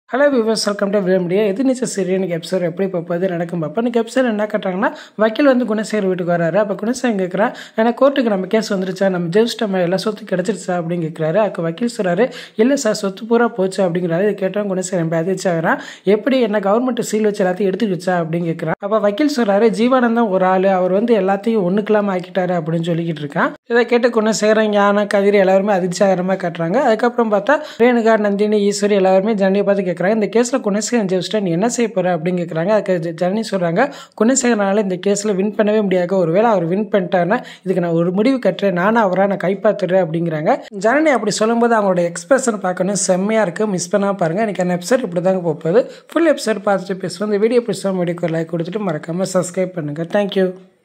hello viewers welcome to விளம்பிடியா எது நிச்சய சீரியல் இன்னைக்கு எபிசோட் எப்படி பார்ப்பது நடக்கும் பார்ப்போம் இன்னைக்கு எபிசோட் என்ன கட்டுறாங்கன்னா வக்கீல் வந்து குணசேகர் வீட்டுக்கு வராரு அப்போ குணசேகர் கேட்குறான் ஏன்னா கோர்ட்டுக்கு நம்ம கேஸ் வந்துருச்சா நம்ம ஜெயிச்சிட்டோம் எல்லா சொத்து கிடச்சிருச்சா அப்படின்னு கேட்குறாரு அப்போ வக்கீல் சொல்கிறாரு இல்லை சார் சொத்து பூரா போச்சு அப்படிங்கிறாரு இது கேட்டவன் குணசேகர் ரொம்ப அதிர்ச்சியாகிறான் எப்படி என்ன கவர்மெண்ட் சீல் வச்சு எல்லாத்தையும் எடுத்துக்கிச்சா அப்படின்னு கேட்குறான் அப்போ வக்கீல் சொல்கிறாரு ஜீவானந்தம் ஒரு ஆள் அவர் வந்து எல்லாத்தையும் ஒன்றுக்கெல்லாம் ஆக்கிட்டாரு அப்படின்னு சொல்லிக்கிட்டு இருக்கான் இதை கேட்டு குணசேகரன் ஞானம் கதிர் எல்லாருமே அதிர்ச்சியாகரமாக காட்டுறாங்க அதுக்கப்புறம் பார்த்தா ரேணுகா நந்தினி ஈஸ்வரி எல்லாருமே ஜனனியை பார்த்து கேட்குறாங்க இந்த கேஸில் குணசேகரன் ஜெயிச்சிட்டா நீ என்ன செய்ய போற அப்படின்னு கேட்குறாங்க அதுக்கு ஜ- ஜனனி சொல்கிறாங்க குணசேகரனால இந்த கேஸில் வின் பண்ணவே முடியாது ஒருவேளை அவர் வின் பண்ணிட்டாருன்னா இதுக்கு நான் ஒரு முடிவு கட்டுறேன் நானும் அவரை நான் கைப்பாத்துறேன் அப்படிங்கிறாங்க ஜனனி அப்படி சொல்லும்போது அவங்களோட எக்ஸ்பிரஷன் பார்க்கணும் செம்மையாக இருக்குது மிஸ் பண்ணாம பாருங்கள் எனக்கு அந்த எபிசோட் இப்படி தாங்க போகுது ஃபுல் எபிசோட் பார்த்துட்டு பேசுவோம் இந்த வீடியோ பிடிச்சா வீடியோக்கு லைக் கொடுத்துட்டு மறக்காமல் சப்ஸ்கிரைப் பண்ணுங்கள் தேங்க்யூ